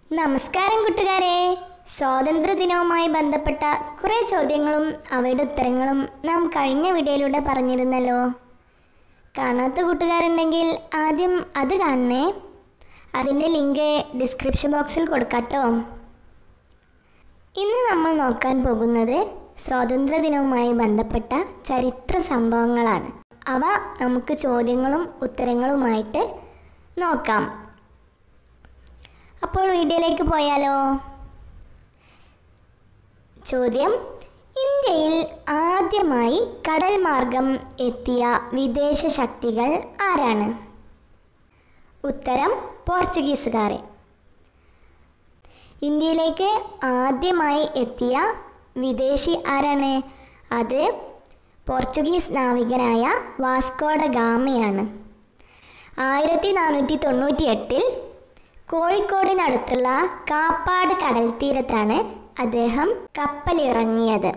നമസ്കാരം കൂട്ടുകാരെ സ്വാതന്ത്ര്യ ദിനവുമായി ബന്ധപ്പെട്ട കുറേ ചോദ്യങ്ങളും അവയുടെ ഉത്തരങ്ങളും നാം കഴിഞ്ഞ വീഡിയോയിലൂടെ പറഞ്ഞിരുന്നല്ലോ കാണാത്ത കൂട്ടുകാരുണ്ടെങ്കിൽ ആദ്യം അത് കാണണേ അതിൻ്റെ ലിങ്ക് ഡിസ്ക്രിപ്ഷൻ ബോക്സിൽ കൊടുക്കാട്ടോ ഇന്ന് നമ്മൾ നോക്കാൻ പോകുന്നത് സ്വാതന്ത്ര്യ ദിനവുമായി ബന്ധപ്പെട്ട ചരിത്ര സംഭവങ്ങളാണ് അവ നമുക്ക് ചോദ്യങ്ങളും ഉത്തരങ്ങളുമായിട്ട് നോക്കാം അപ്പോൾ വീഡിയോയിലേക്ക് പോയാലോ ചോദ്യം ഇന്ത്യയിൽ ആദ്യമായി കടൽ മാർഗം എത്തിയ വിദേശ ശക്തികൾ ആരാണ് ഉത്തരം പോർച്ചുഗീസുകാരെ ഇന്ത്യയിലേക്ക് ആദ്യമായി എത്തിയ വിദേശി ആരാണ് അത് പോർച്ചുഗീസ് നാവികനായ വാസ്കോഡ ഗാമയാണ് ആയിരത്തി നാനൂറ്റി തൊണ്ണൂറ്റി എട്ടിൽ കോഴിക്കോടിനടുത്തുള്ള കാപ്പാട് കടൽ തീരത്താണ് അദ്ദേഹം കപ്പലിറങ്ങിയത്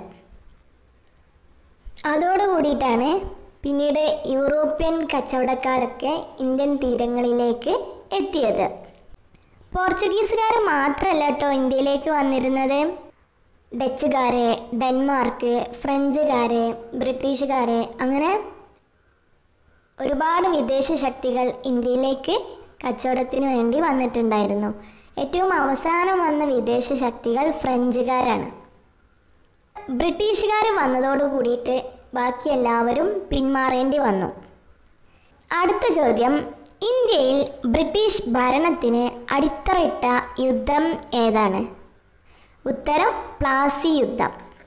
അതോടുകൂടിയിട്ടാണ് പിന്നീട് യൂറോപ്യൻ കച്ചവടക്കാരൊക്കെ ഇന്ത്യൻ തീരങ്ങളിലേക്ക് എത്തിയത് പോർച്ചുഗീസുകാർ മാത്രമല്ല കേട്ടോ ഇന്ത്യയിലേക്ക് വന്നിരുന്നത് ഡച്ചുകാര് ഡെൻമാർക്ക് ഫ്രഞ്ചുകാര് ബ്രിട്ടീഷുകാര് അങ്ങനെ ഒരുപാട് വിദേശ ശക്തികൾ ഇന്ത്യയിലേക്ക് കച്ചവടത്തിന് വേണ്ടി വന്നിട്ടുണ്ടായിരുന്നു ഏറ്റവും അവസാനം വന്ന വിദേശ ശക്തികൾ ഫ്രഞ്ചുകാരാണ് ബ്രിട്ടീഷുകാർ വന്നതോടു കൂടിയിട്ട് ബാക്കി എല്ലാവരും പിന്മാറേണ്ടി വന്നു അടുത്ത ചോദ്യം ഇന്ത്യയിൽ ബ്രിട്ടീഷ് ഭരണത്തിന് അടിത്തറയിട്ട യുദ്ധം ഏതാണ് ഉത്തരം പ്ലാസി യുദ്ധം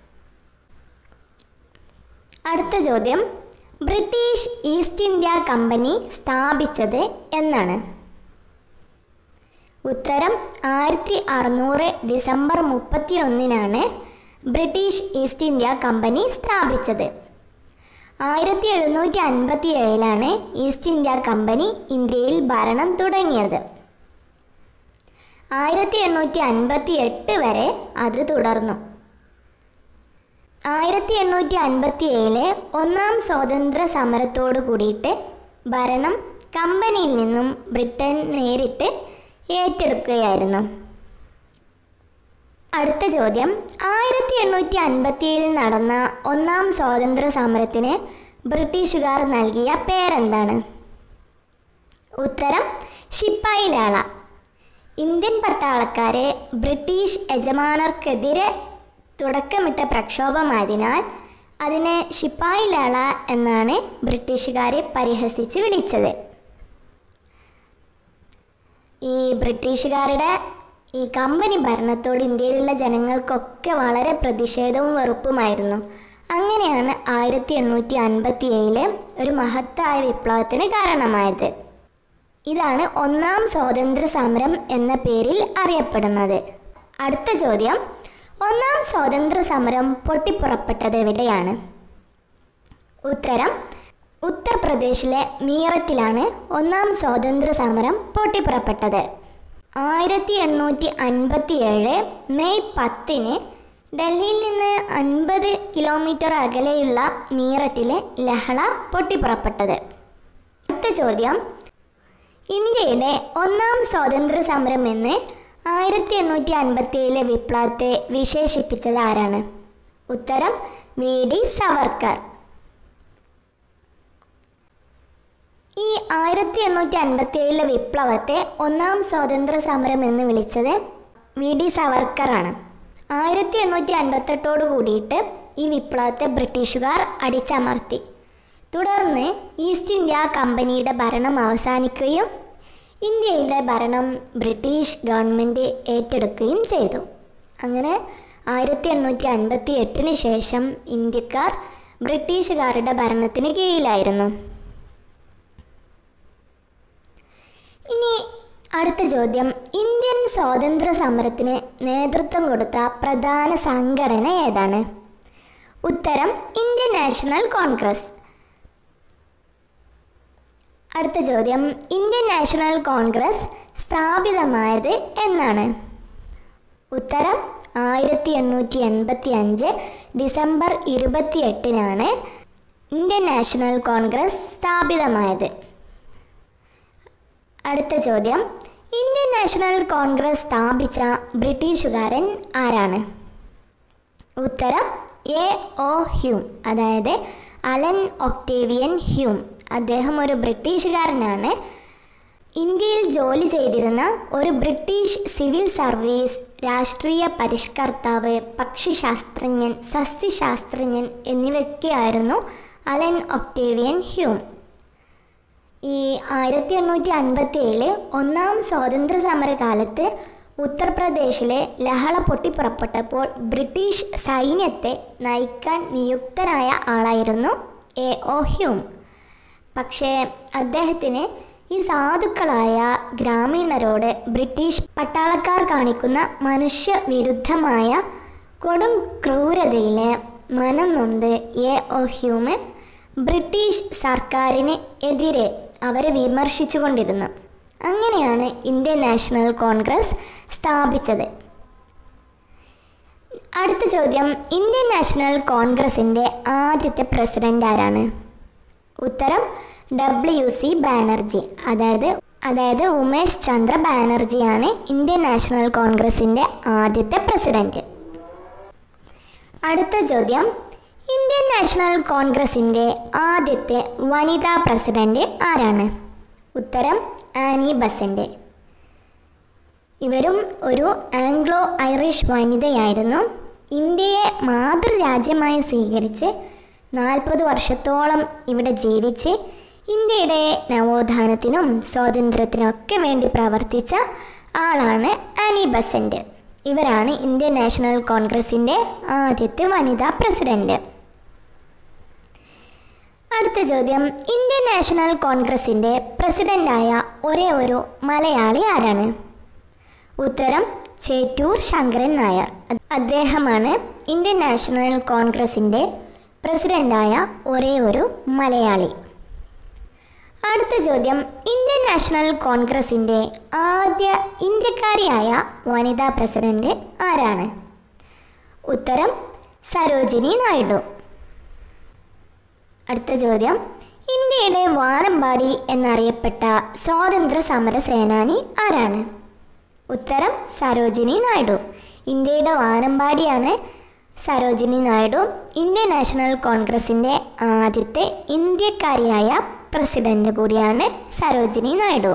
അടുത്ത ചോദ്യം ബ്രിട്ടീഷ് ഈസ്റ്റ് ഇന്ത്യ കമ്പനി സ്ഥാപിച്ചത് എന്നാണ് ഉത്തരം ആയിരത്തി അറുന്നൂറ് ഡിസംബർ മുപ്പത്തി ഒന്നിനാണ് ബ്രിട്ടീഷ് ഈസ്റ്റ് ഇന്ത്യ കമ്പനി സ്ഥാപിച്ചത് ആയിരത്തി എഴുന്നൂറ്റി അൻപത്തി ഏഴിലാണ് ഈസ്റ്റ് ഇന്ത്യ കമ്പനി ഇന്ത്യയിൽ ഭരണം തുടങ്ങിയത് ആയിരത്തി എണ്ണൂറ്റി അൻപത്തി എട്ട് വരെ അത് തുടർന്നു ആയിരത്തി എണ്ണൂറ്റി അൻപത്തി ഏഴിലെ ഒന്നാം സ്വാതന്ത്ര്യ സമരത്തോടു കൂടിയിട്ട് ഭരണം കമ്പനിയിൽ നിന്നും ബ്രിട്ടൻ നേരിട്ട് ഏറ്റെടുക്കുകയായിരുന്നു അടുത്ത ചോദ്യം ആയിരത്തി എണ്ണൂറ്റി അൻപത്തി ഏഴിൽ നടന്ന ഒന്നാം സ്വാതന്ത്ര്യ സമരത്തിന് ബ്രിട്ടീഷുകാർ നൽകിയ പേരെന്താണ് ഉത്തരം ശിപ്പായി ലാള ഇന്ത്യൻ പട്ടാളക്കാരെ ബ്രിട്ടീഷ് യജമാനർക്കെതിരെ തുടക്കമിട്ട പ്രക്ഷോഭമായതിനാൽ അതിനെ ശിപ്പായി ലാള എന്നാണ് ബ്രിട്ടീഷുകാരെ പരിഹസിച്ച് വിളിച്ചത് ഈ ബ്രിട്ടീഷുകാരുടെ ഈ കമ്പനി ഭരണത്തോട് ഇന്ത്യയിലുള്ള ജനങ്ങൾക്കൊക്കെ വളരെ പ്രതിഷേധവും വെറുപ്പുമായിരുന്നു അങ്ങനെയാണ് ആയിരത്തി എണ്ണൂറ്റി അൻപത്തി ഏഴിലെ ഒരു മഹത്തായ വിപ്ലവത്തിന് കാരണമായത് ഇതാണ് ഒന്നാം സ്വാതന്ത്ര്യ സമരം എന്ന പേരിൽ അറിയപ്പെടുന്നത് അടുത്ത ചോദ്യം ഒന്നാം സ്വാതന്ത്ര്യ സമരം പൊട്ടിപ്പുറപ്പെട്ടത് എവിടെയാണ് ഉത്തരം ഉത്തർപ്രദേശിലെ മീററ്റിലാണ് ഒന്നാം സ്വാതന്ത്ര്യ സമരം പൊട്ടിപ്പുറപ്പെട്ടത് ആയിരത്തി എണ്ണൂറ്റി അൻപത്തി ഏഴ് മെയ് പത്തിന് ഡൽഹിയിൽ നിന്ന് അൻപത് കിലോമീറ്റർ അകലെയുള്ള മീററ്റിലെ ലഹള പൊട്ടിപ്പുറപ്പെട്ടത് അടുത്ത ചോദ്യം ഇന്ത്യയുടെ ഒന്നാം സ്വാതന്ത്ര്യ സമരം എന്ന് ആയിരത്തി എണ്ണൂറ്റി അൻപത്തി ഏഴിലെ വിപ്ലവത്തെ വിശേഷിപ്പിച്ചത് ആരാണ് ഉത്തരം വി ഡി സവർക്കർ ഈ ആയിരത്തി എണ്ണൂറ്റി അൻപത്തി ഏഴിലെ വിപ്ലവത്തെ ഒന്നാം സ്വാതന്ത്ര്യ സമരം എന്ന് വിളിച്ചത് വി ഡി സവർക്കറാണ് ആയിരത്തി എണ്ണൂറ്റി അൻപത്തെട്ടോട് കൂടിയിട്ട് ഈ വിപ്ലവത്തെ ബ്രിട്ടീഷുകാർ അടിച്ചമർത്തി തുടർന്ന് ഈസ്റ്റ് ഇന്ത്യ കമ്പനിയുടെ ഭരണം അവസാനിക്കുകയും ഇന്ത്യയിലെ ഭരണം ബ്രിട്ടീഷ് ഗവൺമെൻറ് ഏറ്റെടുക്കുകയും ചെയ്തു അങ്ങനെ ആയിരത്തി എണ്ണൂറ്റി അൻപത്തി എട്ടിന് ശേഷം ഇന്ത്യക്കാർ ബ്രിട്ടീഷുകാരുടെ ഭരണത്തിന് കീഴിലായിരുന്നു ഇനി അടുത്ത ചോദ്യം ഇന്ത്യൻ സ്വാതന്ത്ര്യ സമരത്തിന് നേതൃത്വം കൊടുത്ത പ്രധാന സംഘടന ഏതാണ് ഉത്തരം ഇന്ത്യൻ നാഷണൽ കോൺഗ്രസ് അടുത്ത ചോദ്യം ഇന്ത്യൻ നാഷണൽ കോൺഗ്രസ് സ്ഥാപിതമായത് എന്നാണ് ഉത്തരം ആയിരത്തി എണ്ണൂറ്റി എൺപത്തി അഞ്ച് ഡിസംബർ ഇരുപത്തി എട്ടിനാണ് ഇന്ത്യൻ നാഷണൽ കോൺഗ്രസ് സ്ഥാപിതമായത് അടുത്ത ചോദ്യം ഇന്ത്യൻ നാഷണൽ കോൺഗ്രസ് സ്ഥാപിച്ച ബ്രിട്ടീഷുകാരൻ ആരാണ് ഉത്തരം എ ഒ ഹ്യൂം അതായത് അലൻ ഒക്ടേവിയൻ ഹ്യൂം അദ്ദേഹം ഒരു ബ്രിട്ടീഷുകാരനാണ് ഇന്ത്യയിൽ ജോലി ചെയ്തിരുന്ന ഒരു ബ്രിട്ടീഷ് സിവിൽ സർവീസ് രാഷ്ട്രീയ പരിഷ്കർത്താവ് പക്ഷിശാസ്ത്രജ്ഞൻ സസ്യശാസ്ത്രജ്ഞൻ എന്നിവയൊക്കെയായിരുന്നു അലൻ ഒക്ടേവിയൻ ഹ്യൂം ഈ ആയിരത്തി എണ്ണൂറ്റി അൻപത്തി ഏഴില് ഒന്നാം സ്വാതന്ത്ര്യ സമര കാലത്ത് ഉത്തർപ്രദേശിലെ ലഹള പൊട്ടിപ്പുറപ്പെട്ടപ്പോൾ ബ്രിട്ടീഷ് സൈന്യത്തെ നയിക്കാൻ നിയുക്തനായ ആളായിരുന്നു എ ഒ ഹ്യൂം പക്ഷേ അദ്ദേഹത്തിന് ഈ സാധുക്കളായ ഗ്രാമീണരോട് ബ്രിട്ടീഷ് പട്ടാളക്കാർ കാണിക്കുന്ന മനുഷ്യവിരുദ്ധമായ കൊടും ക്രൂരതയിലെ മനം നൊന്ത് എ ഒ ഹ്യൂമ് ബ്രിട്ടീഷ് സർക്കാരിന് എതിരെ അവരെ വിമർശിച്ചുകൊണ്ടിരുന്നു അങ്ങനെയാണ് ഇന്ത്യൻ നാഷണൽ കോൺഗ്രസ് സ്ഥാപിച്ചത് അടുത്ത ചോദ്യം ഇന്ത്യൻ നാഷണൽ കോൺഗ്രസിൻ്റെ ആദ്യത്തെ പ്രസിഡന്റ് ആരാണ് ഉത്തരം ഡബ്ല്യു സി ബാനർജി അതായത് അതായത് ഉമേഷ് ചന്ദ്ര ബാനർജിയാണ് ഇന്ത്യൻ നാഷണൽ കോൺഗ്രസിൻ്റെ ആദ്യത്തെ പ്രസിഡന്റ് അടുത്ത ചോദ്യം ഇന്ത്യൻ നാഷണൽ കോൺഗ്രസിൻ്റെ ആദ്യത്തെ വനിതാ പ്രസിഡന്റ് ആരാണ് ഉത്തരം ആനി ബസന്റ് ഇവരും ഒരു ആംഗ്ലോ ഐറിഷ് വനിതയായിരുന്നു ഇന്ത്യയെ മാതൃരാജ്യമായി സ്വീകരിച്ച് നാൽപ്പത് വർഷത്തോളം ഇവിടെ ജീവിച്ച് ഇന്ത്യയുടെ നവോത്ഥാനത്തിനും സ്വാതന്ത്ര്യത്തിനും ഒക്കെ വേണ്ടി പ്രവർത്തിച്ച ആളാണ് ആനി ബസന്റ് ഇവരാണ് ഇന്ത്യൻ നാഷണൽ കോൺഗ്രസിൻ്റെ ആദ്യത്തെ വനിതാ പ്രസിഡന്റ് അടുത്ത ചോദ്യം ഇന്ത്യൻ നാഷണൽ കോൺഗ്രസിൻ്റെ പ്രസിഡന്റായ ഒരേ ഒരു മലയാളി ആരാണ് ഉത്തരം ചേറ്റൂർ ശങ്കരൻ നായർ അദ്ദേഹമാണ് ഇന്ത്യൻ നാഷണൽ കോൺഗ്രസിൻ്റെ പ്രസിഡന്റായ ഒരേ ഒരു മലയാളി അടുത്ത ചോദ്യം ഇന്ത്യൻ നാഷണൽ കോൺഗ്രസിൻ്റെ ആദ്യ ഇന്ത്യക്കാരിയായ വനിതാ പ്രസിഡന്റ് ആരാണ് ഉത്തരം സരോജിനി നായിഡു അടുത്ത ചോദ്യം ഇന്ത്യയുടെ വാനമ്പാടി എന്നറിയപ്പെട്ട സ്വാതന്ത്ര്യ സമര സേനാനി ആരാണ് ഉത്തരം സരോജിനി നായിഡു ഇന്ത്യയുടെ വാനമ്പാടിയാണ് സരോജിനി നായിഡു ഇന്ത്യൻ നാഷണൽ കോൺഗ്രസിൻ്റെ ആദ്യത്തെ ഇന്ത്യക്കാരിയായ പ്രസിഡന്റ് കൂടിയാണ് സരോജിനി നായിഡു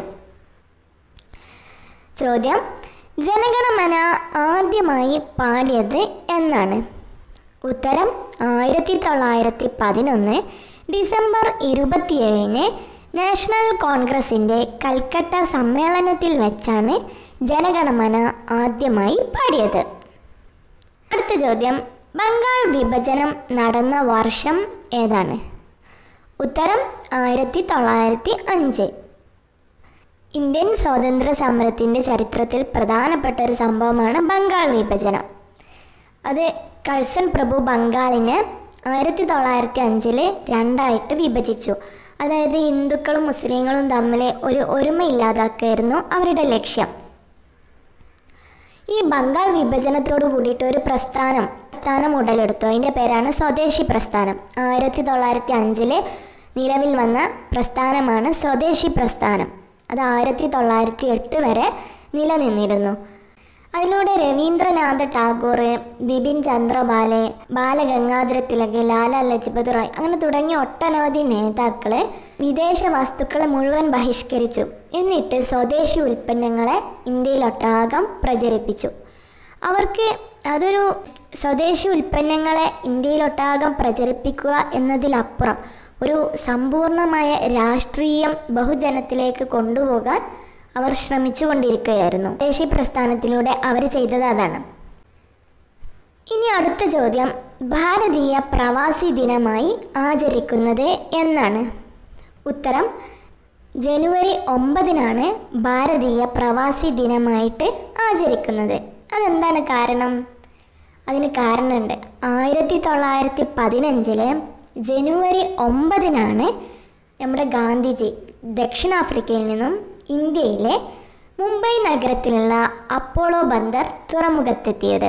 ചോദ്യം ജനഗണമന ആദ്യമായി പാടിയത് എന്നാണ് ഉത്തരം ആയിരത്തി തൊള്ളായിരത്തി പതിനൊന്ന് ഡിസംബർ ഇരുപത്തിയേഴിന് നാഷണൽ കോൺഗ്രസിൻ്റെ കൽക്കട്ട സമ്മേളനത്തിൽ വെച്ചാണ് ജനഗണമന ആദ്യമായി പാടിയത് അടുത്ത ചോദ്യം ബംഗാൾ വിഭജനം നടന്ന വർഷം ഏതാണ് ഉത്തരം ആയിരത്തി തൊള്ളായിരത്തി അഞ്ച് ഇന്ത്യൻ സ്വാതന്ത്ര്യ സമരത്തിൻ്റെ ചരിത്രത്തിൽ പ്രധാനപ്പെട്ട ഒരു സംഭവമാണ് ബംഗാൾ വിഭജനം അത് കഴ്സൺ പ്രഭു ബംഗാളിനെ ആയിരത്തി തൊള്ളായിരത്തി അഞ്ചിൽ രണ്ടായിട്ട് വിഭജിച്ചു അതായത് ഹിന്ദുക്കളും മുസ്ലിങ്ങളും തമ്മിൽ ഒരു ഒരുമയില്ലാതാക്കുകയായിരുന്നു അവരുടെ ലക്ഷ്യം ഈ ബംഗാൾ വിഭജനത്തോട് കൂടിയിട്ട് ഒരു പ്രസ്ഥാനം പ്രസ്ഥാനം ഉടലെടുത്തു അതിൻ്റെ പേരാണ് സ്വദേശി പ്രസ്ഥാനം ആയിരത്തി തൊള്ളായിരത്തി അഞ്ചില് നിലവിൽ വന്ന പ്രസ്ഥാനമാണ് സ്വദേശി പ്രസ്ഥാനം അത് ആയിരത്തി തൊള്ളായിരത്തി എട്ട് വരെ നിലനിന്നിരുന്നു അതിലൂടെ രവീന്ദ്രനാഥ ടാഗോർ ബിപിൻ ചന്ദ്രബാലെ ബാലഗംഗാധര തിലക് ലാല ലജ്പത് റായ് അങ്ങനെ തുടങ്ങിയ ഒട്ടനവധി നേതാക്കളെ വിദേശ വസ്തുക്കളെ മുഴുവൻ ബഹിഷ്കരിച്ചു എന്നിട്ട് സ്വദേശി ഉൽപ്പന്നങ്ങളെ ഇന്ത്യയിലൊട്ടാകം പ്രചരിപ്പിച്ചു അവർക്ക് അതൊരു സ്വദേശി ഉൽപ്പന്നങ്ങളെ ഇന്ത്യയിലൊട്ടാകം പ്രചരിപ്പിക്കുക എന്നതിലപ്പുറം ഒരു സമ്പൂർണമായ രാഷ്ട്രീയം ബഹുജനത്തിലേക്ക് കൊണ്ടുപോകാൻ അവർ ശ്രമിച്ചുകൊണ്ടിരിക്കുകയായിരുന്നു ദേശീയ പ്രസ്ഥാനത്തിലൂടെ അവർ ചെയ്തത് അതാണ് ഇനി അടുത്ത ചോദ്യം ഭാരതീയ പ്രവാസി ദിനമായി ആചരിക്കുന്നത് എന്നാണ് ഉത്തരം ജനുവരി ഒമ്പതിനാണ് ഭാരതീയ പ്രവാസി ദിനമായിട്ട് ആചരിക്കുന്നത് അതെന്താണ് കാരണം അതിന് കാരണമുണ്ട് ആയിരത്തി തൊള്ളായിരത്തി പതിനഞ്ചില് ജനുവരി ഒമ്പതിനാണ് നമ്മുടെ ഗാന്ധിജി ദക്ഷിണാഫ്രിക്കയിൽ നിന്നും ഇന്ത്യയിലെ മുംബൈ നഗരത്തിലുള്ള അപ്പോളോ ബന്ദർ തുറമുഖത്തെത്തിയത്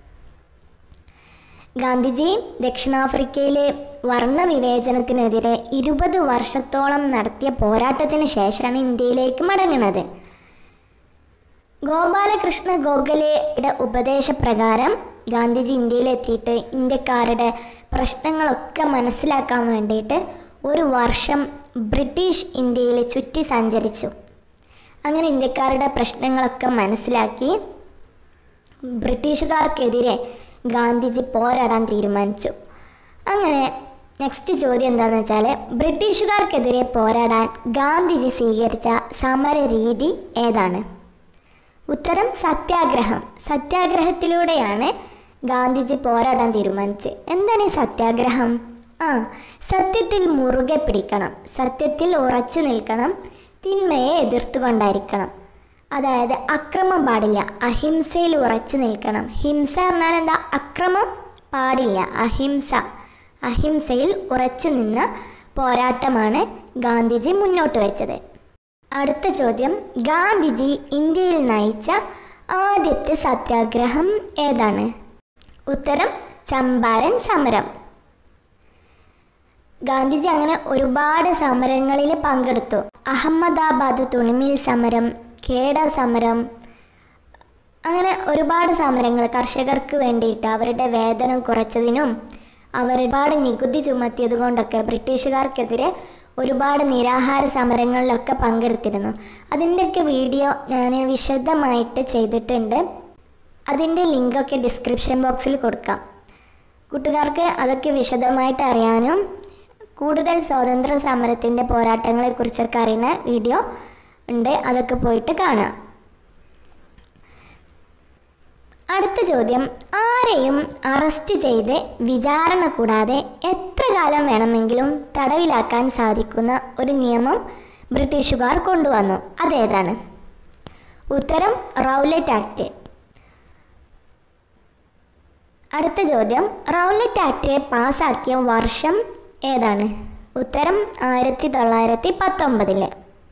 ഗാന്ധിജി ദക്ഷിണാഫ്രിക്കയിലെ വർണ്ണവിവേചനത്തിനെതിരെ ഇരുപത് വർഷത്തോളം നടത്തിയ പോരാട്ടത്തിന് ശേഷമാണ് ഇന്ത്യയിലേക്ക് മടങ്ങുന്നത് ഗോപാലകൃഷ്ണ ഗോഖലെയുടെ ഉപദേശപ്രകാരം ഗാന്ധിജി ഇന്ത്യയിലെത്തിയിട്ട് ഇന്ത്യക്കാരുടെ പ്രശ്നങ്ങളൊക്കെ മനസ്സിലാക്കാൻ വേണ്ടിയിട്ട് ഒരു വർഷം ബ്രിട്ടീഷ് ഇന്ത്യയിൽ ചുറ്റി സഞ്ചരിച്ചു അങ്ങനെ ഇന്ത്യക്കാരുടെ പ്രശ്നങ്ങളൊക്കെ മനസ്സിലാക്കി ബ്രിട്ടീഷുകാർക്കെതിരെ ഗാന്ധിജി പോരാടാൻ തീരുമാനിച്ചു അങ്ങനെ നെക്സ്റ്റ് ചോദ്യം എന്താണെന്ന് വെച്ചാൽ ബ്രിട്ടീഷുകാർക്കെതിരെ പോരാടാൻ ഗാന്ധിജി സ്വീകരിച്ച സമര രീതി ഏതാണ് ഉത്തരം സത്യാഗ്രഹം സത്യാഗ്രഹത്തിലൂടെയാണ് ഗാന്ധിജി പോരാടാൻ തീരുമാനിച്ചത് എന്താണ് ഈ സത്യാഗ്രഹം ആ സത്യത്തിൽ മുറുകെ പിടിക്കണം സത്യത്തിൽ ഉറച്ചു നിൽക്കണം തിന്മയെ എതിർത്തുകൊണ്ടായിരിക്കണം അതായത് അക്രമം പാടില്ല അഹിംസയിൽ ഉറച്ചു നിൽക്കണം ഹിംസ പറഞ്ഞാൽ എന്താ അക്രമം പാടില്ല അഹിംസ അഹിംസയിൽ ഉറച്ചു നിന്ന പോരാട്ടമാണ് ഗാന്ധിജി മുന്നോട്ട് വെച്ചത് അടുത്ത ചോദ്യം ഗാന്ധിജി ഇന്ത്യയിൽ നയിച്ച ആദ്യത്തെ സത്യാഗ്രഹം ഏതാണ് ഉത്തരം ചമ്പാരൻ സമരം ഗാന്ധിജി അങ്ങനെ ഒരുപാട് സമരങ്ങളിൽ പങ്കെടുത്തു അഹമ്മദാബാദ് തുണിമിൽ സമരം കേഡ സമരം അങ്ങനെ ഒരുപാട് സമരങ്ങൾ കർഷകർക്ക് വേണ്ടിയിട്ട് അവരുടെ വേതനം കുറച്ചതിനും അവർ ഒരുപാട് നികുതി ചുമത്തിയത് കൊണ്ടൊക്കെ ബ്രിട്ടീഷുകാർക്കെതിരെ ഒരുപാട് നിരാഹാര സമരങ്ങളിലൊക്കെ പങ്കെടുത്തിരുന്നു അതിൻ്റെയൊക്കെ വീഡിയോ ഞാൻ വിശദമായിട്ട് ചെയ്തിട്ടുണ്ട് അതിൻ്റെ ലിങ്കൊക്കെ ഡിസ്ക്രിപ്ഷൻ ബോക്സിൽ കൊടുക്കാം കൂട്ടുകാർക്ക് അതൊക്കെ വിശദമായിട്ട് അറിയാനും കൂടുതൽ സ്വാതന്ത്ര്യ സമരത്തിൻ്റെ പോരാട്ടങ്ങളെക്കുറിച്ചൊക്കെ അറിയുന്ന വീഡിയോ ഉണ്ട് അതൊക്കെ പോയിട്ട് കാണാം അടുത്ത ചോദ്യം ആരെയും അറസ്റ്റ് ചെയ്ത് വിചാരണ കൂടാതെ എത്ര കാലം വേണമെങ്കിലും തടവിലാക്കാൻ സാധിക്കുന്ന ഒരു നിയമം ബ്രിട്ടീഷുകാർ കൊണ്ടുവന്നു അതേതാണ് ഉത്തരം റൗലറ്റ് ആക്ട് അടുത്ത ചോദ്യം റൗലറ്റ് ആക്ട് പാസാക്കിയ വർഷം ഏതാണ് ഉത്തരം ആയിരത്തി തൊള്ളായിരത്തി പത്തൊമ്പതില്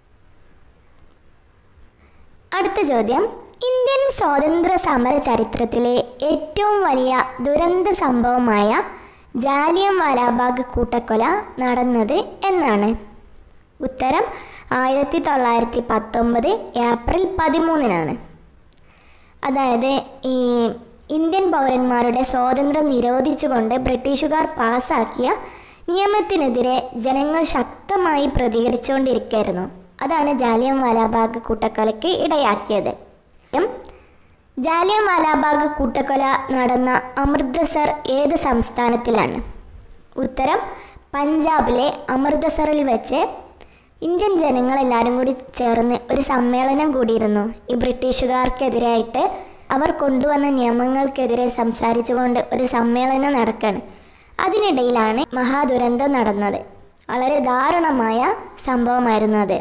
അടുത്ത ചോദ്യം ഇന്ത്യൻ സ്വാതന്ത്ര്യ സമര ചരിത്രത്തിലെ ഏറ്റവും വലിയ ദുരന്ത സംഭവമായ ജാലിയൻ വാലാബാഗ് കൂട്ടക്കൊല നടന്നത് എന്നാണ് ഉത്തരം ആയിരത്തി തൊള്ളായിരത്തി പത്തൊമ്പത് ഏപ്രിൽ പതിമൂന്നിനാണ് അതായത് ഈ ഇന്ത്യൻ പൗരന്മാരുടെ സ്വാതന്ത്ര്യം നിരോധിച്ചുകൊണ്ട് ബ്രിട്ടീഷുകാർ പാസാക്കിയ നിയമത്തിനെതിരെ ജനങ്ങൾ ശക്തമായി പ്രതികരിച്ചുകൊണ്ടിരിക്കുകയായിരുന്നു അതാണ് ജാലിയൻ വാലാബാഗ് കൂട്ടക്കൊലയ്ക്ക് ഇടയാക്കിയത് ജാലിയൻ വാലാബാഗ് കൂട്ടക്കൊല നടന്ന അമൃത്സർ ഏത് സംസ്ഥാനത്തിലാണ് ഉത്തരം പഞ്ചാബിലെ അമൃത്സറിൽ വെച്ച് ഇന്ത്യൻ ജനങ്ങളെല്ലാവരും കൂടി ചേർന്ന് ഒരു സമ്മേളനം കൂടിയിരുന്നു ഈ ബ്രിട്ടീഷുകാർക്കെതിരായിട്ട് അവർ കൊണ്ടുവന്ന നിയമങ്ങൾക്കെതിരെ സംസാരിച്ചുകൊണ്ട് ഒരു സമ്മേളനം നടക്കുകയാണ് അതിനിടയിലാണ് മഹാദുരന്തം നടന്നത് വളരെ ദാരുണമായ സംഭവമായിരുന്നു അത്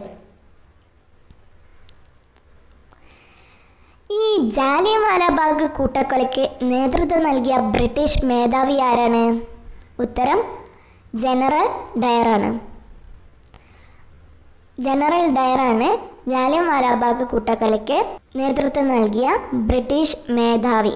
ഈ ജാലിയൻ വാലാബാഗ് കൂട്ടക്കൊലയ്ക്ക് നേതൃത്വം നൽകിയ ബ്രിട്ടീഷ് മേധാവി ആരാണ് ഉത്തരം ജനറൽ ഡയറാണ് ജനറൽ ഡയറാണ് ജാലിയൻ വാലാബാഗ് കൂട്ടക്കൊലയ്ക്ക് നേതൃത്വം നൽകിയ ബ്രിട്ടീഷ് മേധാവി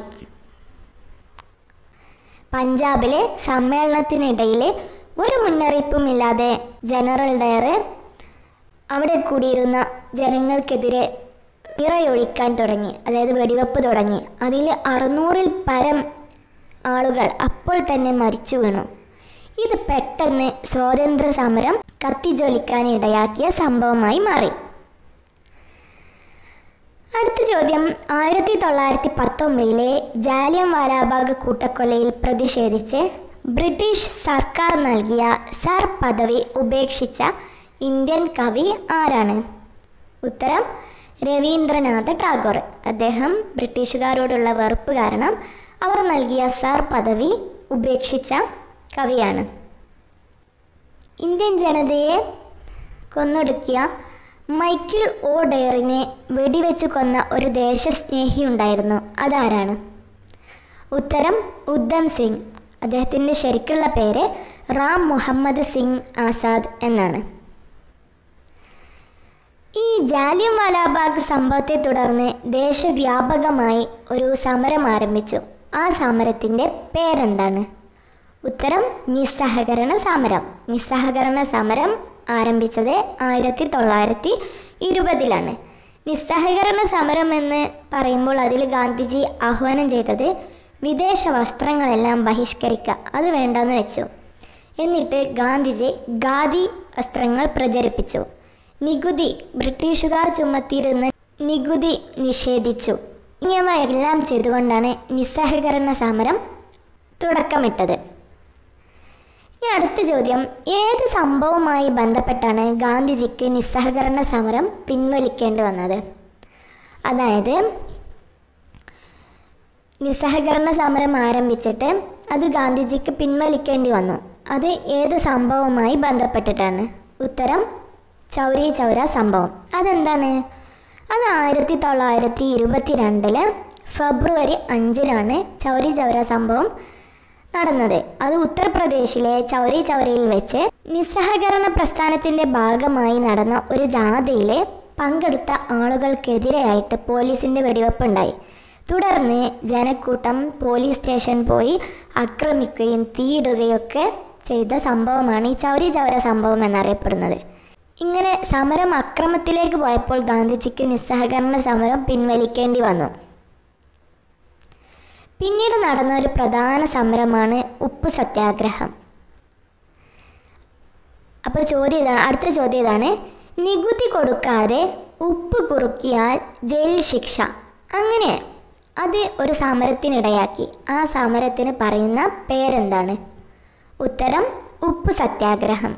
പഞ്ചാബിലെ സമ്മേളനത്തിനിടയിൽ ഒരു മുന്നറിയിപ്പുമില്ലാതെ ജനറൽ ഡയർ അവിടെ കൂടിയിരുന്ന ജനങ്ങൾക്കെതിരെ ഇറയൊഴിക്കാൻ തുടങ്ങി അതായത് വെടിവെപ്പ് തുടങ്ങി അതിൽ അറുന്നൂറിൽ പരം ആളുകൾ അപ്പോൾ തന്നെ മരിച്ചു വീണു ഇത് പെട്ടെന്ന് സ്വാതന്ത്ര്യ സമരം കത്തിജ്വലിക്കാൻ ഇടയാക്കിയ സംഭവമായി മാറി അടുത്ത ചോദ്യം ആയിരത്തി തൊള്ളായിരത്തി പത്തൊമ്പതിലെ ജാലിയൻ വാലാബാഗ് കൂട്ടക്കൊലയിൽ പ്രതിഷേധിച്ച് ബ്രിട്ടീഷ് സർക്കാർ നൽകിയ സർ പദവി ഉപേക്ഷിച്ച ഇന്ത്യൻ കവി ആരാണ് ഉത്തരം രവീന്ദ്രനാഥ ടാഗോർ അദ്ദേഹം ബ്രിട്ടീഷുകാരോടുള്ള വെറുപ്പ് കാരണം അവർ നൽകിയ സർ പദവി ഉപേക്ഷിച്ച കവിയാണ് ഇന്ത്യൻ ജനതയെ കൊന്നൊടുക്കിയ മൈക്കിൾ ഓ ഡെയറിനെ വെടിവെച്ച് കൊന്ന ഒരു ദേശസ്നേഹി ഉണ്ടായിരുന്നു അതാരാണ് ഉത്തരം ഉദ്ധം സിംഗ് അദ്ദേഹത്തിൻ്റെ ശരിക്കുള്ള പേര് റാം മുഹമ്മദ് സിംഗ് ആസാദ് എന്നാണ് ഈ ജാലിയൻ വാലാബാഗ് സംഭവത്തെ തുടർന്ന് ദേശവ്യാപകമായി ഒരു സമരം ആരംഭിച്ചു ആ സമരത്തിൻ്റെ പേരെന്താണ് ഉത്തരം നിസ്സഹകരണ സമരം നിസ്സഹകരണ സമരം ആരംഭിച്ചത് ആയിരത്തി തൊള്ളായിരത്തി ഇരുപതിലാണ് നിസ്സഹകരണ സമരം എന്ന് പറയുമ്പോൾ അതിൽ ഗാന്ധിജി ആഹ്വാനം ചെയ്തത് വിദേശ വസ്ത്രങ്ങളെല്ലാം ബഹിഷ്കരിക്കുക അത് വേണ്ടെന്ന് വെച്ചു എന്നിട്ട് ഗാന്ധിജി ഖാദി വസ്ത്രങ്ങൾ പ്രചരിപ്പിച്ചു നികുതി ബ്രിട്ടീഷുകാർ ചുമത്തിയിരുന്ന നികുതി നിഷേധിച്ചു ഇങ്ങനെയവ എല്ലാം ചെയ്തുകൊണ്ടാണ് നിസ്സഹകരണ സമരം തുടക്കമിട്ടത് ഇനി അടുത്ത ചോദ്യം ഏത് സംഭവവുമായി ബന്ധപ്പെട്ടാണ് ഗാന്ധിജിക്ക് നിസ്സഹകരണ സമരം പിൻവലിക്കേണ്ടി വന്നത് അതായത് നിസ്സഹകരണ സമരം ആരംഭിച്ചിട്ട് അത് ഗാന്ധിജിക്ക് പിൻവലിക്കേണ്ടി വന്നു അത് ഏത് സംഭവവുമായി ബന്ധപ്പെട്ടിട്ടാണ് ഉത്തരം ചൗരി ചൗര സംഭവം അതെന്താണ് അത് ആയിരത്തി തൊള്ളായിരത്തി ഇരുപത്തി രണ്ടില് ഫെബ്രുവരി അഞ്ചിലാണ് ചൗരി ചൗര സംഭവം നടന്നത് അത് ഉത്തർപ്രദേശിലെ ചൗരി ചൗരയിൽ വെച്ച് നിസ്സഹകരണ പ്രസ്ഥാനത്തിന്റെ ഭാഗമായി നടന്ന ഒരു ജാഥയിലെ പങ്കെടുത്ത ആളുകൾക്കെതിരെയായിട്ട് പോലീസിന്റെ വെടിവെപ്പുണ്ടായി തുടർന്ന് ജനക്കൂട്ടം പോലീസ് സ്റ്റേഷൻ പോയി ആക്രമിക്കുകയും തീയിടുകയൊക്കെ ചെയ്ത സംഭവമാണ് ഈ ചൗരി ചൗര സംഭവം എന്നറിയപ്പെടുന്നത് ഇങ്ങനെ സമരം അക്രമത്തിലേക്ക് പോയപ്പോൾ ഗാന്ധിജിക്ക് നിസ്സഹകരണ സമരം പിൻവലിക്കേണ്ടി വന്നു പിന്നീട് നടന്ന ഒരു പ്രധാന സമരമാണ് ഉപ്പ് സത്യാഗ്രഹം അപ്പോൾ ചോദ്യം ഇതാണ് അടുത്ത ചോദ്യം ഇതാണ് നികുതി കൊടുക്കാതെ ഉപ്പ് കുറുക്കിയാൽ ജയിൽ ശിക്ഷ അങ്ങനെ അത് ഒരു സമരത്തിനിടയാക്കി ആ സമരത്തിന് പറയുന്ന പേരെന്താണ് ഉത്തരം ഉപ്പ് സത്യാഗ്രഹം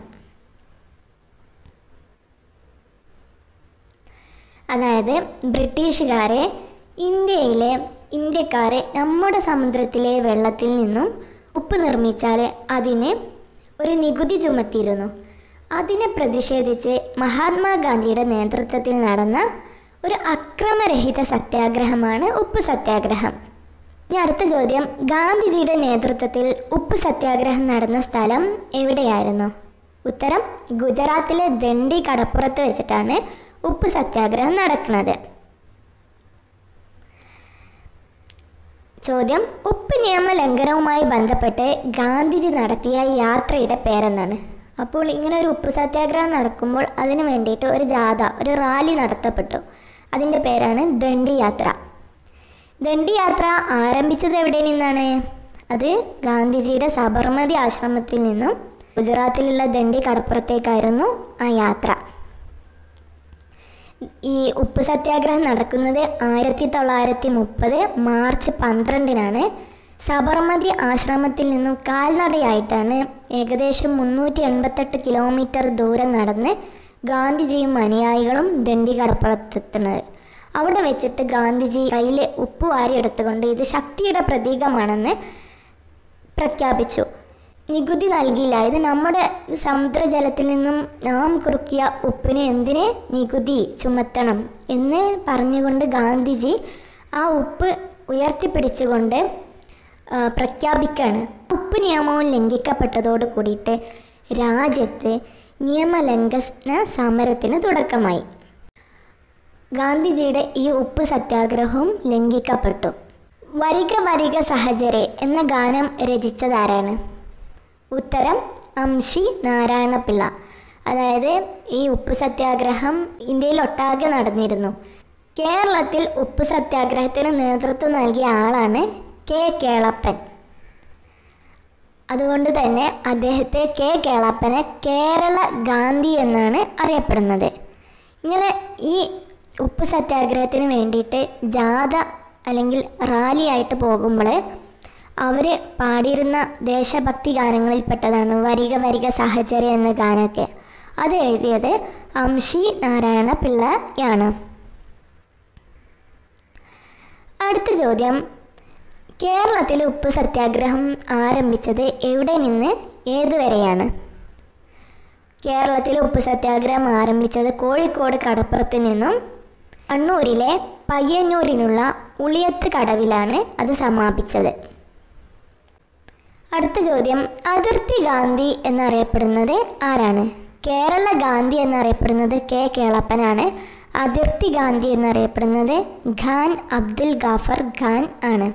അതായത് ബ്രിട്ടീഷുകാരെ ഇന്ത്യയിലെ ഇന്ത്യക്കാരെ നമ്മുടെ സമുദ്രത്തിലെ വെള്ളത്തിൽ നിന്നും ഉപ്പ് നിർമ്മിച്ചാൽ അതിന് ഒരു നികുതി ചുമത്തിയിരുന്നു അതിനെ പ്രതിഷേധിച്ച് മഹാത്മാഗാന്ധിയുടെ നേതൃത്വത്തിൽ നടന്ന ഒരു അക്രമരഹിത സത്യാഗ്രഹമാണ് ഉപ്പ് സത്യാഗ്രഹം ഇനി അടുത്ത ചോദ്യം ഗാന്ധിജിയുടെ നേതൃത്വത്തിൽ ഉപ്പ് സത്യാഗ്രഹം നടന്ന സ്ഥലം എവിടെയായിരുന്നു ഉത്തരം ഗുജറാത്തിലെ ദണ്ഡി കടപ്പുറത്ത് വെച്ചിട്ടാണ് ഉപ്പ് സത്യാഗ്രഹം നടക്കുന്നത് ചോദ്യം ഉപ്പ് നിയമ ലംഘനവുമായി ബന്ധപ്പെട്ട് ഗാന്ധിജി നടത്തിയ യാത്രയുടെ പേരെന്താണ് അപ്പോൾ ഇങ്ങനെ ഒരു ഉപ്പ് സത്യാഗ്രഹം നടക്കുമ്പോൾ അതിനു വേണ്ടിയിട്ട് ഒരു ജാഥ ഒരു റാലി നടത്തപ്പെട്ടു അതിൻ്റെ പേരാണ് ദണ്ഡി യാത്ര ദണ്ഡി യാത്ര ആരംഭിച്ചത് എവിടെ നിന്നാണ് അത് ഗാന്ധിജിയുടെ സബർമതി ആശ്രമത്തിൽ നിന്നും ഗുജറാത്തിലുള്ള ദണ്ഡി കടപ്പുറത്തേക്കായിരുന്നു ആ യാത്ര ഈ ഉപ്പ് സത്യാഗ്രഹം നടക്കുന്നത് ആയിരത്തി തൊള്ളായിരത്തി മുപ്പത് മാർച്ച് പന്ത്രണ്ടിനാണ് സബർമതി ആശ്രമത്തിൽ നിന്നും കാൽനടയായിട്ടാണ് ഏകദേശം മുന്നൂറ്റി എൺപത്തെട്ട് കിലോമീറ്റർ ദൂരം നടന്ന് ഗാന്ധിജിയും അനുയായികളും ദണ്ഡി കടപ്പുറത്തെത്തുന്നത് അവിടെ വെച്ചിട്ട് ഗാന്ധിജി കയ്യിൽ ഉപ്പ് വാരിയെടുത്തുകൊണ്ട് ഇത് ശക്തിയുടെ പ്രതീകമാണെന്ന് പ്രഖ്യാപിച്ചു നികുതി നൽകിയില്ല ഇത് നമ്മുടെ സമുദ്രജലത്തിൽ നിന്നും നാം കുറുക്കിയ ഉപ്പിന് എന്തിന് നികുതി ചുമത്തണം എന്ന് പറഞ്ഞുകൊണ്ട് ഗാന്ധിജി ആ ഉപ്പ് ഉയർത്തിപ്പിടിച്ചുകൊണ്ട് ആ, പ്രഖ്യാപിക്കുകയാണ് ഉപ്പ് നിയമവും ലംഘിക്കപ്പെട്ടതോട് കൂടിയിട്ട് രാജ്യത്ത് നിയമലംഘന സമരത്തിന് തുടക്കമായി ഗാന്ധിജിയുടെ ഈ ഉപ്പ് സത്യാഗ്രഹവും ലംഘിക്കപ്പെട്ടു വരിക വരിക സഹചരെ എന്ന ഗാനം രചിച്ചതാരാണ് ഉത്തരം അംഷി നാരായണപിള്ള അതായത് ഈ ഉപ്പ് സത്യാഗ്രഹം ഇന്ത്യയിൽ ഒട്ടാകെ നടന്നിരുന്നു കേരളത്തിൽ ഉപ്പ് സത്യാഗ്രഹത്തിന് നേതൃത്വം നൽകിയ ആളാണ് കെ കേളപ്പൻ അതുകൊണ്ട് തന്നെ അദ്ദേഹത്തെ കെ കേളപ്പനെ കേരള ഗാന്ധി എന്നാണ് അറിയപ്പെടുന്നത് ഇങ്ങനെ ഈ ഉപ്പ് സത്യാഗ്രഹത്തിന് വേണ്ടിയിട്ട് ജാഥ അല്ലെങ്കിൽ റാലിയായിട്ട് പോകുമ്പോൾ അവർ പാടിയിരുന്ന ദേശഭക്തി ഗാനങ്ങളിൽപ്പെട്ടതാണ് വരിക വരിക സാഹചര്യം എന്ന ഗാനമൊക്കെ അത് എഴുതിയത് അംഷി നാരായണ പിള്ളയാണ് അടുത്ത ചോദ്യം കേരളത്തിൽ ഉപ്പ് സത്യാഗ്രഹം ആരംഭിച്ചത് എവിടെ നിന്ന് ഏതുവരെയാണ് കേരളത്തിലെ ഉപ്പ് സത്യാഗ്രഹം ആരംഭിച്ചത് കോഴിക്കോട് കടപ്പുറത്ത് നിന്നും കണ്ണൂരിലെ പയ്യന്നൂരിലുള്ള ഉളിയത്ത് കടവിലാണ് അത് സമാപിച്ചത് അടുത്ത ചോദ്യം അതിർത്തി ഗാന്ധി എന്നറിയപ്പെടുന്നത് ആരാണ് കേരള ഗാന്ധി എന്നറിയപ്പെടുന്നത് കെ കേളപ്പനാണ് അതിർത്തി ഗാന്ധി എന്നറിയപ്പെടുന്നത് ഖാൻ അബ്ദുൽ ഗാഫർ ഖാൻ ആണ്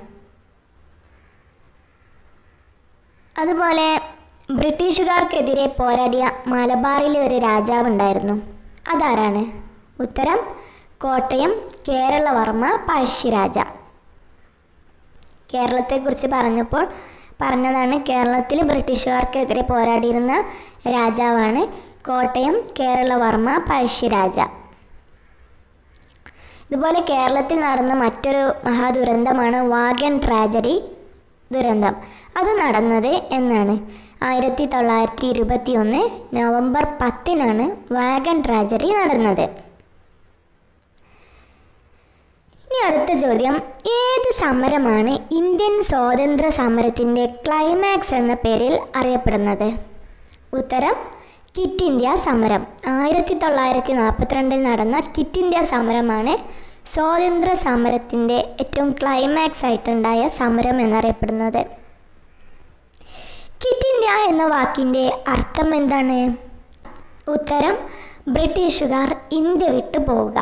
അതുപോലെ ബ്രിട്ടീഷുകാർക്കെതിരെ പോരാടിയ മലബാറിലെ ഒരു രാജാവുണ്ടായിരുന്നു അതാരാണ് ഉത്തരം കോട്ടയം കേരളവർമ്മ പഴശ്ശിരാജ കേരളത്തെക്കുറിച്ച് പറഞ്ഞപ്പോൾ പറഞ്ഞതാണ് കേരളത്തിൽ ബ്രിട്ടീഷുകാർക്കെതിരെ പോരാടിയിരുന്ന രാജാവാണ് കോട്ടയം കേരളവർമ്മ പഴശ്ശിരാജ ഇതുപോലെ കേരളത്തിൽ നടന്ന മറ്റൊരു മഹാദുരന്തമാണ് വാഗൻ ട്രാജഡി ദുരന്തം അത് നടന്നത് എന്നാണ് ആയിരത്തി തൊള്ളായിരത്തി ഇരുപത്തി ഒന്ന് നവംബർ പത്തിനാണ് വാഗൻ ട്രാജഡി നടന്നത് ഇനി അടുത്ത ചോദ്യം ഏത് സമരമാണ് ഇന്ത്യൻ സ്വാതന്ത്ര്യ സമരത്തിൻ്റെ ക്ലൈമാക്സ് എന്ന പേരിൽ അറിയപ്പെടുന്നത് ഉത്തരം കിറ്റ് ഇന്ത്യ സമരം ആയിരത്തി തൊള്ളായിരത്തി നാൽപ്പത്തിരണ്ടിൽ നടന്ന കിറ്റ് ഇന്ത്യ സമരമാണ് സ്വാതന്ത്ര്യ സമരത്തിൻ്റെ ഏറ്റവും ക്ലൈമാക്സ് ആയിട്ടുണ്ടായ സമരം എന്നറിയപ്പെടുന്നത് കിറ്റ് ഇന്ത്യ എന്ന വാക്കിൻ്റെ അർത്ഥം എന്താണ് ഉത്തരം ബ്രിട്ടീഷുകാർ ഇന്ത്യ വിട്ടു പോവുക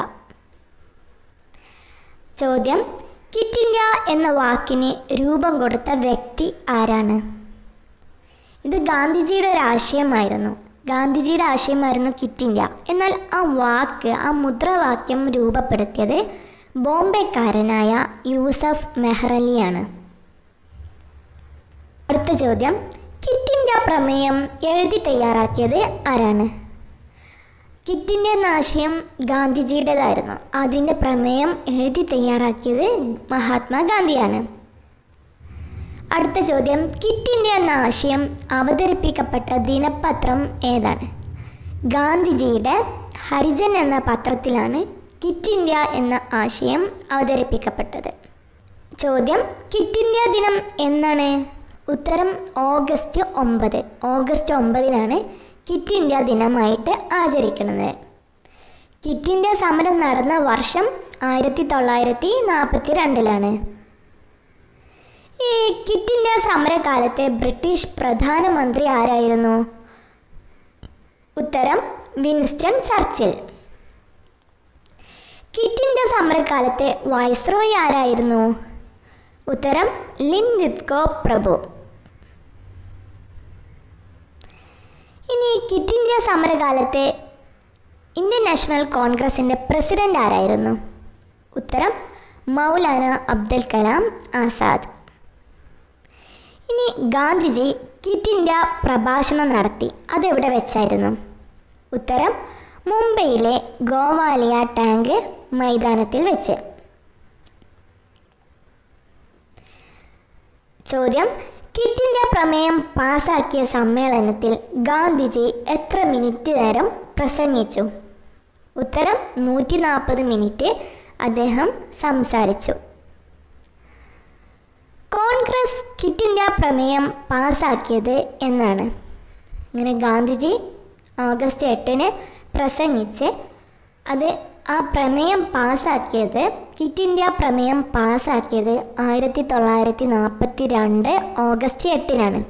ചോദ്യം കിറ്റ് ഇന്ത്യ എന്ന വാക്കിന് രൂപം കൊടുത്ത വ്യക്തി ആരാണ് ഇത് ഗാന്ധിജിയുടെ ഒരു ആശയമായിരുന്നു ഗാന്ധിജിയുടെ ആശയമായിരുന്നു കിറ്റ് ഇന്ത്യ എന്നാൽ ആ വാക്ക് ആ മുദ്രാവാക്യം രൂപപ്പെടുത്തിയത് ബോംബെക്കാരനായ യൂസഫ് മെഹ്റലിയാണ് അടുത്ത ചോദ്യം കിറ്റ് ഇന്ത്യ പ്രമേയം എഴുതി തയ്യാറാക്കിയത് ആരാണ് കിറ്റ് ഇന്ത്യ എന്ന ആശയം ഗാന്ധിജിയുടേതായിരുന്നു അതിൻ്റെ പ്രമേയം എഴുതി തയ്യാറാക്കിയത് മഹാത്മാഗാന്ധിയാണ് അടുത്ത ചോദ്യം കിറ്റ് ഇന്ത്യ എന്ന ആശയം അവതരിപ്പിക്കപ്പെട്ട ദിനപത്രം ഏതാണ് ഗാന്ധിജിയുടെ ഹരിജൻ എന്ന പത്രത്തിലാണ് കിറ്റ് ഇന്ത്യ എന്ന ആശയം അവതരിപ്പിക്കപ്പെട്ടത് ചോദ്യം കിറ്റ് ഇന്ത്യ ദിനം എന്നാണ് ഉത്തരം ഓഗസ്റ്റ് ഒമ്പത് ഓഗസ്റ്റ് ഒമ്പതിനാണ് കിറ്റ് ഇന്ത്യ ദിനമായിട്ട് ആചരിക്കുന്നത് കിറ്റ് ഇന്ത്യ സമരം നടന്ന വർഷം ആയിരത്തി തൊള്ളായിരത്തി നാൽപ്പത്തി രണ്ടിലാണ് ഈ കിറ്റ് ഇന്ത്യ സമരകാലത്തെ ബ്രിട്ടീഷ് പ്രധാനമന്ത്രി ആരായിരുന്നു ഉത്തരം വിൻസ്റ്റൺ ചർച്ചിൽ കിറ്റ് ഇന്ത്യ സമരകാലത്തെ വൈസ്രോയി ആരായിരുന്നു ഉത്തരം ലിൻദിത്കോ പ്രഭു ഇനി കിറ്റ് ഇന്ത്യ സമരകാലത്തെ ഇന്ത്യൻ നാഷണൽ കോൺഗ്രസിൻ്റെ പ്രസിഡന്റ് ആരായിരുന്നു ഉത്തരം മൗലാന അബ്ദുൽ കലാം ആസാദ് ഇനി ഗാന്ധിജി ക്വിറ്റ് ഇന്ത്യ പ്രഭാഷണം നടത്തി അതെവിടെ വെച്ചായിരുന്നു ഉത്തരം മുംബൈയിലെ ഗോവാലിയ ടാങ്ക് മൈതാനത്തിൽ വെച്ച് ചോദ്യം ക്വിറ്റ് ഇന്ത്യ പ്രമേയം പാസാക്കിയ സമ്മേളനത്തിൽ ഗാന്ധിജി എത്ര മിനിറ്റ് നേരം പ്രസംഗിച്ചു ഉത്തരം നൂറ്റി നാൽപ്പത് മിനിറ്റ് അദ്ദേഹം സംസാരിച്ചു കോൺഗ്രസ് ക്വിറ്റ് ഇന്ത്യ പ്രമേയം പാസാക്കിയത് എന്നാണ് ഇങ്ങനെ ഗാന്ധിജി ഓഗസ്റ്റ് എട്ടിന് പ്രസംഗിച്ച് അത് ആ പ്രമേയം പാസാക്കിയത് ക്വിറ്റ് ഇന്ത്യ പ്രമേയം പാസാക്കിയത് ആയിരത്തി തൊള്ളായിരത്തി നാൽപ്പത്തി രണ്ട് ഓഗസ്റ്റ് എട്ടിനാണ്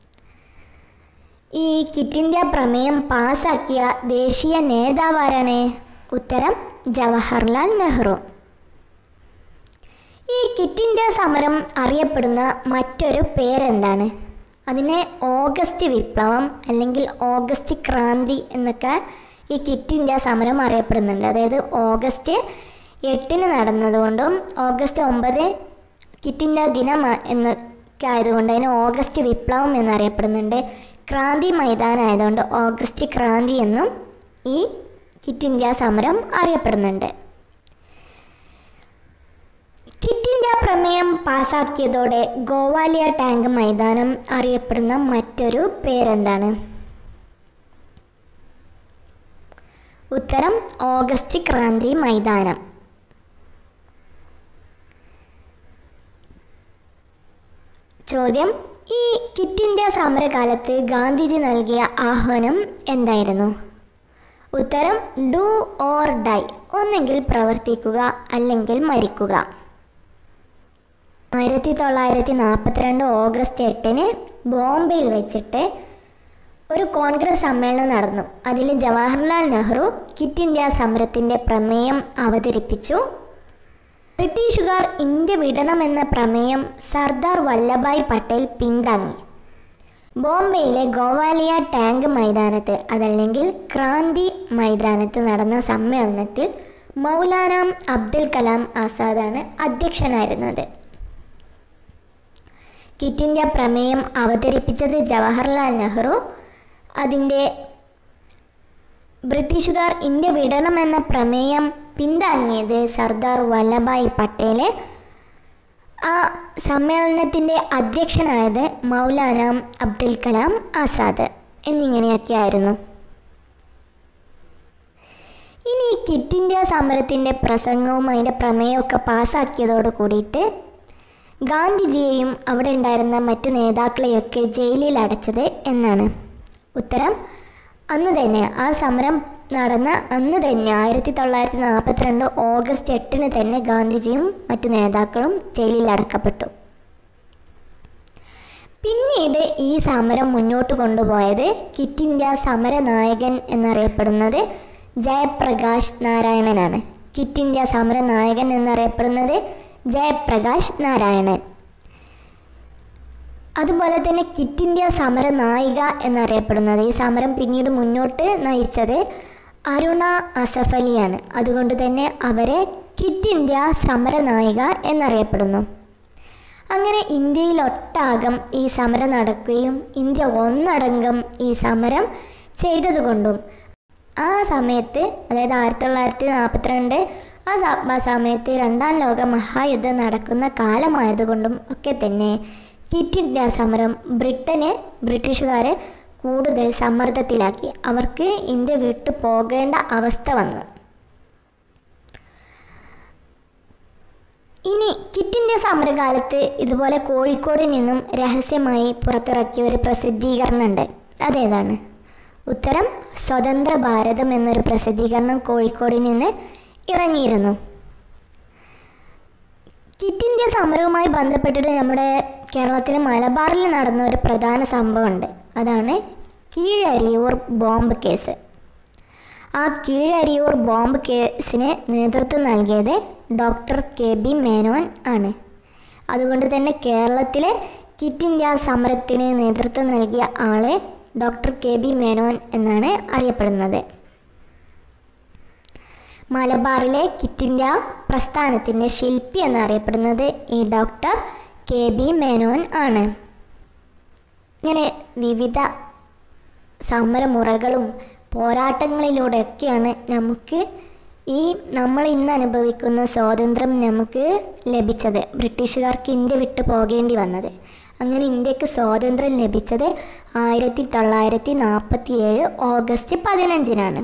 ഈ ക്വിറ്റ് ഇന്ത്യ പ്രമേയം പാസാക്കിയ ദേശീയ നേതാവ് ആരാണ് ഉത്തരം ജവഹർലാൽ നെഹ്റു ഈ ക്വിറ്റ് ഇന്ത്യ സമരം അറിയപ്പെടുന്ന മറ്റൊരു പേരെന്താണ് അതിനെ ഓഗസ്റ്റ് വിപ്ലവം അല്ലെങ്കിൽ ഓഗസ്റ്റ് ക്രാന്തി എന്നൊക്കെ ഈ ക്വിറ്റ് ഇന്ത്യ സമരം അറിയപ്പെടുന്നുണ്ട് അതായത് ഓഗസ്റ്റ് എട്ടിന് നടന്നതുകൊണ്ടും ഓഗസ്റ്റ് ഒമ്പത് ക്വിറ്റ് ഇന്ത്യ ദിനം എന്നൊക്കെ ആയതുകൊണ്ട് അതിന് ഓഗസ്റ്റ് വിപ്ലവം എന്നറിയപ്പെടുന്നുണ്ട് ക്രാന്തി മൈതാനം ആയതുകൊണ്ട് ഓഗസ്റ്റ് ക്രാന്തി എന്നും ഈ ക്വിറ്റ് ഇന്ത്യ സമരം അറിയപ്പെടുന്നുണ്ട് ക്വിറ്റ് ഇന്ത്യ പ്രമേയം പാസാക്കിയതോടെ ഗോവാലിയ ടാങ്ക് മൈതാനം അറിയപ്പെടുന്ന മറ്റൊരു പേരെന്താണ് ഉത്തരം ഓഗസ്റ്റ് ക്രാന്തി മൈതാനം ചോദ്യം ഈ ക്വിറ്റ് ഇന്ത്യ സമരകാലത്ത് ഗാന്ധിജി നൽകിയ ആഹ്വാനം എന്തായിരുന്നു ഉത്തരം ഡു ഓർ ഡൈ ഒന്നെങ്കിൽ പ്രവർത്തിക്കുക അല്ലെങ്കിൽ മരിക്കുക ആയിരത്തി തൊള്ളായിരത്തി നാൽപ്പത്തിരണ്ട് ഓഗസ്റ്റ് എട്ടിന് ബോംബെയിൽ വെച്ചിട്ട് ഒരു കോൺഗ്രസ് സമ്മേളനം നടന്നു അതിൽ ജവഹർലാൽ നെഹ്റു ക്വിറ്റ് ഇന്ത്യ സമരത്തിൻ്റെ പ്രമേയം അവതരിപ്പിച്ചു ബ്രിട്ടീഷുകാർ ഇന്ത്യ വിടണമെന്ന പ്രമേയം സർദാർ വല്ലഭായ് പട്ടേൽ പിന്താങ്ങി ബോംബെയിലെ ഗോവാലിയ ടാങ്ക് മൈതാനത്ത് അതല്ലെങ്കിൽ ക്രാന്തി മൈതാനത്ത് നടന്ന സമ്മേളനത്തിൽ മൗലാന അബ്ദുൽ കലാം ആസാദാണ് അധ്യക്ഷനായിരുന്നത് ക്വിറ്റ് ഇന്ത്യ പ്രമേയം അവതരിപ്പിച്ചത് ജവഹർലാൽ നെഹ്റു അതിൻ്റെ ബ്രിട്ടീഷുകാർ ഇന്ത്യ വിടണമെന്ന പ്രമേയം പിന്താങ്ങിയത് സർദാർ വല്ലഭായ് പട്ടേൽ ആ സമ്മേളനത്തിൻ്റെ അധ്യക്ഷനായത് മൗലാന അബ്ദുൽ കലാം ആസാദ് എന്നിങ്ങനെയൊക്കെയായിരുന്നു ഇനി ഈ ക്വിറ്റ് ഇന്ത്യ സമരത്തിൻ്റെ പ്രസംഗവും അതിൻ്റെ പ്രമേയമൊക്കെ പാസ്സാക്കിയതോട് കൂടിയിട്ട് ഗാന്ധിജിയെയും അവിടെ ഉണ്ടായിരുന്ന മറ്റ് നേതാക്കളെയൊക്കെ ജയിലിൽ അടച്ചത് എന്നാണ് ഉത്തരം അന്ന് തന്നെ ആ സമരം നടന്ന അന്ന് തന്നെ ആയിരത്തി തൊള്ളായിരത്തി നാൽപ്പത്തിരണ്ട് ഓഗസ്റ്റ് എട്ടിന് തന്നെ ഗാന്ധിജിയും മറ്റ് നേതാക്കളും ജയിലിൽ അടക്കപ്പെട്ടു പിന്നീട് ഈ സമരം മുന്നോട്ട് കൊണ്ടുപോയത് ക്വിറ്റ് ഇന്ത്യ സമര നായകൻ എന്നറിയപ്പെടുന്നത് ജയപ്രകാശ് നാരായണനാണ് ക്വിറ്റ് ഇന്ത്യ സമര നായകൻ എന്നറിയപ്പെടുന്നത് ജയപ്രകാശ് നാരായണൻ അതുപോലെ തന്നെ ക്വിറ്റ് ഇന്ത്യ സമര നായിക എന്നറിയപ്പെടുന്നത് ഈ സമരം പിന്നീട് മുന്നോട്ട് നയിച്ചത് അരുണ അസഫ് അലിയാണ് അതുകൊണ്ട് തന്നെ അവരെ ക്വിറ്റ് ഇന്ത്യ സമര നായിക എന്നറിയപ്പെടുന്നു അങ്ങനെ ഇന്ത്യയിലൊട്ടാകം ഈ സമരം നടക്കുകയും ഇന്ത്യ ഒന്നടങ്കം ഈ സമരം ചെയ്തതുകൊണ്ടും ആ സമയത്ത് അതായത് ആയിരത്തി തൊള്ളായിരത്തി നാൽപ്പത്തിരണ്ട് ആ സ- ആ സമയത്ത് രണ്ടാം ലോക മഹായുദ്ധം നടക്കുന്ന കാലമായതുകൊണ്ടും ഒക്കെ തന്നെ ക്വിറ്റ് ഇന്ത്യ സമരം ബ്രിട്ടന് ബ്രിട്ടീഷുകാരെ കൂടുതൽ സമ്മർദ്ദത്തിലാക്കി അവർക്ക് ഇന്ത്യ വിട്ടു പോകേണ്ട അവസ്ഥ വന്നു ഇനി ക്വിറ്റ് ഇന്ത്യ സമരകാലത്ത് ഇതുപോലെ കോഴിക്കോട് നിന്നും രഹസ്യമായി പുറത്തിറക്കിയ ഒരു പ്രസിദ്ധീകരണമുണ്ട് അതേതാണ് ഉത്തരം സ്വതന്ത്ര ഭാരതം എന്നൊരു പ്രസിദ്ധീകരണം കോഴിക്കോട് നിന്ന് ഇറങ്ങിയിരുന്നു ക്വിറ്റ് ഇന്ത്യ സമരവുമായി ബന്ധപ്പെട്ടിട്ട് നമ്മുടെ കേരളത്തിലെ മലബാറിൽ നടന്ന ഒരു പ്രധാന സംഭവമുണ്ട് അതാണ് കീഴരിയൂർ ബോംബ് കേസ് ആ കീഴരിയൂർ ബോംബ് കേസിന് നേതൃത്വം നൽകിയത് ഡോക്ടർ കെ ബി മേനോൻ ആണ് അതുകൊണ്ട് തന്നെ കേരളത്തിലെ ക്വിറ്റ് ഇന്ത്യ സമരത്തിന് നേതൃത്വം നൽകിയ ആള് ഡോക്ടർ കെ ബി മേനോൻ എന്നാണ് അറിയപ്പെടുന്നത് മലബാറിലെ ക്വിറ്റ് ഇന്ത്യ പ്രസ്ഥാനത്തിൻ്റെ ശില്പി എന്നറിയപ്പെടുന്നത് ഈ ഡോക്ടർ കെ ബി മേനോൻ ആണ് ഇങ്ങനെ വിവിധ സമരമുറകളും പോരാട്ടങ്ങളിലൂടെയൊക്കെയാണ് നമുക്ക് ഈ നമ്മൾ ഇന്ന് അനുഭവിക്കുന്ന സ്വാതന്ത്ര്യം നമുക്ക് ലഭിച്ചത് ബ്രിട്ടീഷുകാർക്ക് ഇന്ത്യ വിട്ടു പോകേണ്ടി വന്നത് അങ്ങനെ ഇന്ത്യക്ക് സ്വാതന്ത്ര്യം ലഭിച്ചത് ആയിരത്തി തൊള്ളായിരത്തി നാൽപ്പത്തി ഏഴ് ഓഗസ്റ്റ് പതിനഞ്ചിനാണ്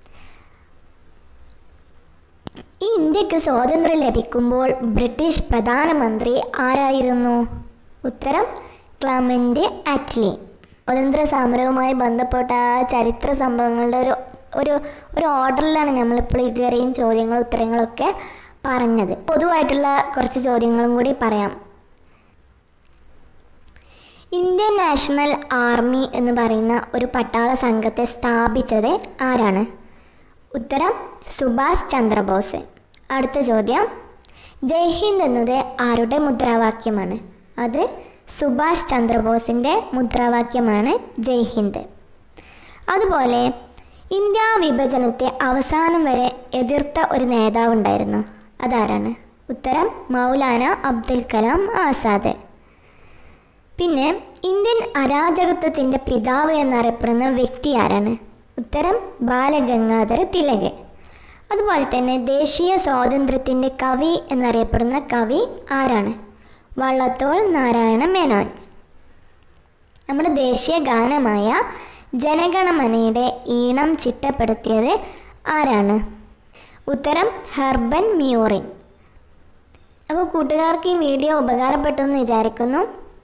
ഈ ഇന്ത്യക്ക് സ്വാതന്ത്ര്യം ലഭിക്കുമ്പോൾ ബ്രിട്ടീഷ് പ്രധാനമന്ത്രി ആരായിരുന്നു ഉത്തരം ക്ലമൻ്റ് ആറ്റ്ലി സ്വാതന്ത്ര്യ സമരവുമായി ബന്ധപ്പെട്ട ആ ചരിത്ര സംഭവങ്ങളുടെ ഒരു ഒരു ഒരു ഓർഡറിലാണ് നമ്മളിപ്പോൾ ഇതുവരെയും ചോദ്യങ്ങളും ഉത്തരങ്ങളൊക്കെ പറഞ്ഞത് പൊതുവായിട്ടുള്ള കുറച്ച് ചോദ്യങ്ങളും കൂടി പറയാം ഇന്ത്യൻ നാഷണൽ ആർമി എന്ന് പറയുന്ന ഒരു പട്ടാള സംഘത്തെ സ്ഥാപിച്ചത് ആരാണ് ഉത്തരം സുഭാഷ് ചന്ദ്രബോസ് അടുത്ത ചോദ്യം ജയ് ഹിന്ദ് എന്നത് ആരുടെ മുദ്രാവാക്യമാണ് അത് സുഭാഷ് ചന്ദ്രബോസിൻ്റെ മുദ്രാവാക്യമാണ് ജയ് ഹിന്ദ് അതുപോലെ ഇന്ത്യ വിഭജനത്തെ അവസാനം വരെ എതിർത്ത ഒരു നേതാവുണ്ടായിരുന്നു അതാരാണ് ഉത്തരം മൗലാന അബ്ദുൽ കലാം ആസാദ് പിന്നെ ഇന്ത്യൻ അരാജകത്വത്തിൻ്റെ പിതാവ് എന്നറിയപ്പെടുന്ന വ്യക്തി ആരാണ് ഉത്തരം ബാലഗംഗാധര തിലക് അതുപോലെ തന്നെ ദേശീയ സ്വാതന്ത്ര്യത്തിൻ്റെ കവി എന്നറിയപ്പെടുന്ന കവി ആരാണ് വള്ളത്തോൾ നാരായണ മേനോൻ നമ്മുടെ ദേശീയ ഗാനമായ ജനഗണമനയുടെ ഈണം ചിട്ടപ്പെടുത്തിയത് ആരാണ് ഉത്തരം ഹെർബൻ മ്യൂറിൻ അപ്പോൾ കൂട്ടുകാർക്ക് ഈ വീഡിയോ ഉപകാരപ്പെട്ടു എന്ന് വിചാരിക്കുന്നു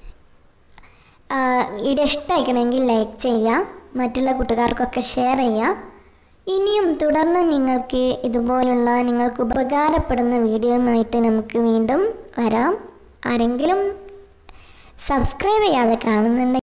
ആഹ് വീഡിയോ ഇഷ്ടമായിക്കണമെങ്കിൽ ലൈക്ക് ചെയ്യുക മറ്റുള്ള കൂട്ടുകാർക്കൊക്കെ ഷെയർ ചെയ്യുക ഇനിയും തുടർന്ന് നിങ്ങൾക്ക് ഇതുപോലുള്ള നിങ്ങൾക്ക് ഉപകാരപ്പെടുന്ന വീഡിയോയുമായിട്ട് നമുക്ക് വീണ്ടും വരാം ആരെങ്കിലും സബ്സ്ക്രൈബ് ചെയ്യാതെ കാണുന്നുണ്ടെങ്കിൽ